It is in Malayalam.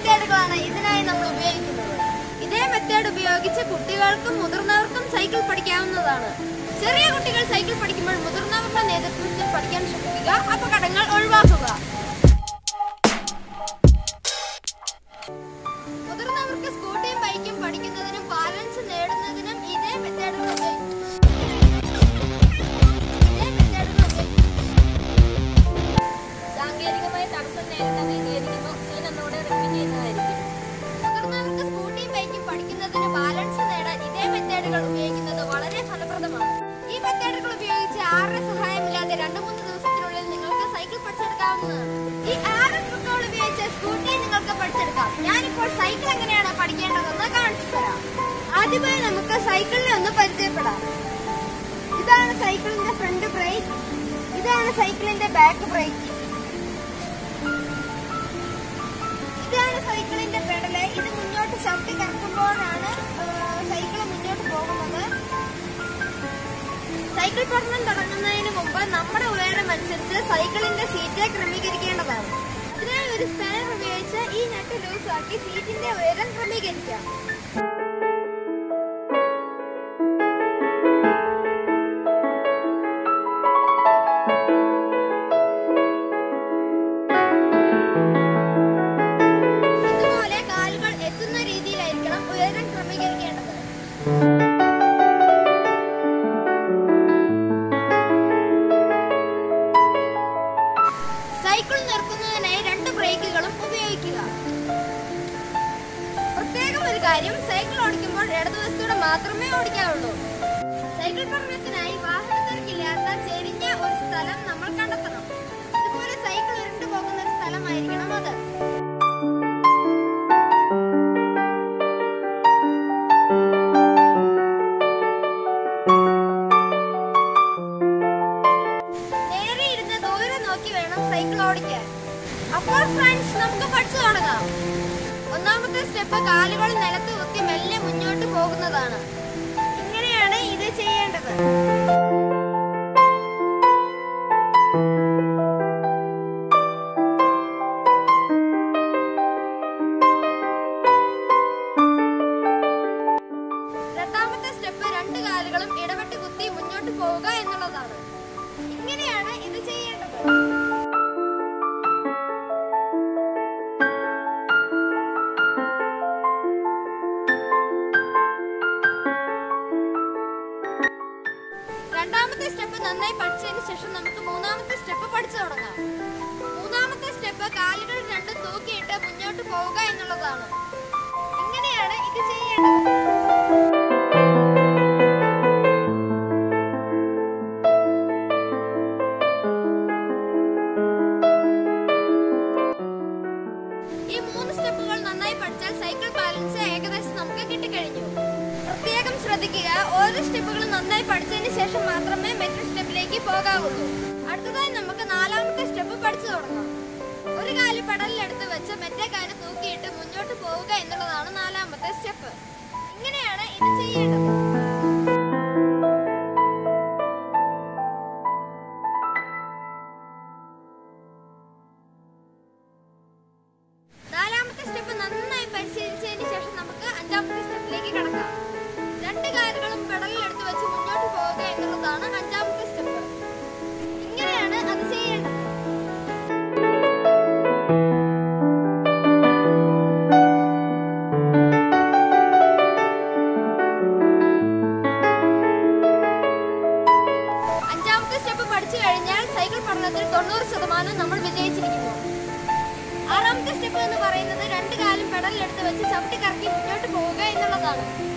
മെത്തേഡുകളാണ് ഇതിനായി നമ്മൾ ഉപയോഗിക്കുന്നത് ഇതേ മെത്തേഡ് ഉപയോഗിച്ച് കുട്ടികൾക്കും മുതിർന്നവർക്കും സൈക്കിൾ പഠിക്കാവുന്നതാണ് ചെറിയ കുട്ടികൾ സൈക്കിൾ പഠിക്കുമ്പോൾ മുതിർന്നവരുടെ നേതൃത്വത്തിൽ പഠിക്കാൻ ശ്രമിക്കുക അപകടങ്ങൾ ഒഴിവാക്കുക മുതിർന്നവർക്ക് സ്കൂട്ടിയും ബൈക്കും പഠിക്കുന്നതിനും ബാലൻസ് നേടുന്നതിനും ഇതേ മെത്തേഡുകൾ ഉപയോഗിക്കും ഇതേ മെത്തേഡുകൾ ഉപയോഗിക്കും സാങ്കേതികമായി തടസ്സം നേരിട്ടത് നിവേദിക്കുന്നു സീൻ എന്നോട് റിപ്പീറ്റ് ചെയ്യുന്നതായിരിക്കും മുതിർന്നവർക്ക് സ്കൂട്ടിയും ബൈക്കും പഠിക്കുന്നതിന് ബാലൻസ് നേടാൻ ഇതേ മെത്തേഡുകൾ ഉപയോഗിക്കുന്നത് വളരെ ഫലപ്രദമാണ് ഈ മെത്തേഡുകൾ ഉപയോഗിച്ച് ആരുടെ സഹായമില്ലാതെ രണ്ടു മൂന്ന് ദിവസത്തിനുള്ളിൽ നിങ്ങൾക്ക് സൈക്കിൾ പഠിച്ചെടുക്കാവുന്നതാണ് ഈ ആറ് ട്രിക്കുകൾ ഉപയോഗിച്ച് സ്കൂട്ടി നിങ്ങൾക്ക് പഠിച്ചെടുക്കാം ഞാനിപ്പോൾ സൈക്കിൾ എങ്ങനെയാണ് പഠിക്കേണ്ടതെന്ന് കാണിച്ചു തരാം ആദ്യമായി നമുക്ക് സൈക്കിളിനെ ഒന്ന് പരിചയപ്പെടാം ഇതാണ് സൈക്കിളിന്റെ ഫ്രണ്ട് ബ്രേക്ക് ഇതാണ് സൈക്കിളിന്റെ ബാക്ക് ബ്രേക്ക് ഇതാണ് സൈക്കിളിന്റെ പെഡല് ഇത് മുന്നോട്ട് ചവിട്ടി കറക്കുമ്പോഴാണ് സൈക്കിൾ മുന്നോട്ട് പോകുന്നത് സൈക്കിൾ പഠനം തുടങ്ങുന്നതിന് മുമ്പ് നമ്മുടെ ഉയരം അനുസരിച്ച് സൈക്കിളിന്റെ സീറ്റ് ക്രമീകരിക്കേണ്ടതാണ് ഇതിനായി ഒരു സ്പാനർ ഉപയോഗിച്ച് ഈ നട്ട് ലൂസാക്കി സീറ്റിന്റെ ഉയരം ക്രമീകരിക്കാം ഇതുപോലെ കാലുകൾ എത്തുന്ന രീതിയിലായിരിക്കണം ഉയരം ക്രമീകരിക്കേണ്ടത് സൈക്കിൾ നിർത്തുന്നതിനായി രണ്ട് ബ്രേക്കുകളും ഉപയോഗിക്കുക പ്രത്യേകം ഒരു കാര്യം സൈക്കിൾ ഓടിക്കുമ്പോൾ ഇടതുവശത്തൂടെ മാത്രമേ ഓടിക്കാവുള്ളൂ സൈക്കിൾ പഠനത്തിനായി വാഹനത്തിരക്കില്ലാത്ത ചെരിഞ്ഞ ഒരു സ്ഥലം നമ്മൾ കണ്ടെത്തണം ഇതുപോലെ സൈക്കിൾ ഉരുണ്ടു പോകുന്ന ഒരു സ്ഥലമായിരിക്കണം അത് നേരെ ഇരുന്ന് ദൂരെ നോക്കി വേണം സൈക്കിൾ ഓടിക്കാൻ അപ്പോൾ ഫ്രണ്ട്സ് നമുക്ക് പഠിച്ചു തുടങ്ങാം ഒന്നാമത്തെ സ്റ്റെപ്പ് കാലുകൾ നിലത്ത് കുത്തി മെല്ലെ മുന്നോട്ട് പോകുന്നതാണ് ഇങ്ങനെയാണ് ഇത് ചെയ്യേണ്ടത് രണ്ടാമത്തെ സ്റ്റെപ്പ് രണ്ട് കാലുകളും ഇടവിട്ട് കുത്തി മുന്നോട്ട് പോവുക എന്നുള്ളതാണ് ഇങ്ങനെയാണ് ഇത് ചെയ്യേണ്ടത് രണ്ടാമത്തെ സ്റ്റെപ്പ് നന്നായി പഠിച്ചതിന് ശേഷം നമുക്ക് മൂന്നാമത്തെ സ്റ്റെപ്പ് പഠിച്ചു തുടങ്ങാം മൂന്നാമത്തെ സ്റ്റെപ്പ് കാലുകൾ രണ്ടും തൂക്കിയിട്ട് മുന്നോട്ട് പോവുക എന്നുള്ളതാണ് ഇങ്ങനെയാണ് ഇത് ചെയ്യേണ്ടത് ഈ മൂന്ന് സ്റ്റെപ്പുകൾ നന്നായി പഠിച്ചാൽ സൈക്കിൾ ബാലൻസ് ഏകദേശം നമുക്ക് കിട്ടിക്കഴിഞ്ഞു പ്രത്യേകം ശ്രദ്ധിക്കുക ഓരോ സ്റ്റെപ്പുകളും നന്നായി പഠിച്ചതിന് ശേഷം മാത്രമേ മറ്റൊരു സ്റ്റെപ്പിലേക്ക് പോകാവുള്ളൂ അടുത്തതായി നമുക്ക് നാലാമത്തെ സ്റ്റെപ്പ് പഠിച്ചു തുടങ്ങാം ഒരു കാല് പെടലിലെടുത്ത് വെച്ച് മറ്റേ കാല് തൂക്കിയിട്ട് മുന്നോട്ട് പോവുക എന്നുള്ളതാണ് നാലാമത്തെ സ്റ്റെപ്പ് ഇങ്ങനെയാണ് ഇത് ചെയ്യേണ്ടത് നാലാമത്തെ സ്റ്റെപ്പ് നന്നായി പരിശീലിച്ചതിന് ശേഷം നമുക്ക് അഞ്ചാമത്തെ സ്റ്റെപ്പിലേക്ക് കടക്കാം രണ്ട് കാലുകളും പെടലിലെടുത്ത് വെച്ച് മുന്നോട്ട് പോവുക എന്നുള്ളതാണ് അഞ്ചാമത്തെ സ്റ്റെപ്പ് ഇങ്ങനെയാണ് അത് ചെയ്യേണ്ടത് അഞ്ചാമത്തെ സ്റ്റെപ്പ് പഠിച്ചു കഴിഞ്ഞാൽ സൈക്കിൾ പഠനത്തിൽ തൊണ്ണൂറ് ശതമാനം നമ്മൾ വിജയിച്ചിരിക്കുന്നു ആറാമത്തെ സ്റ്റെപ്പ് എന്ന് പറയുന്നത് രണ്ട് കാലും പെടലിലെടുത്ത് വെച്ച് ചവിട്ടി കറക്കി മുന്നോട്ട് പോവുക എന്നുള്ളതാണ്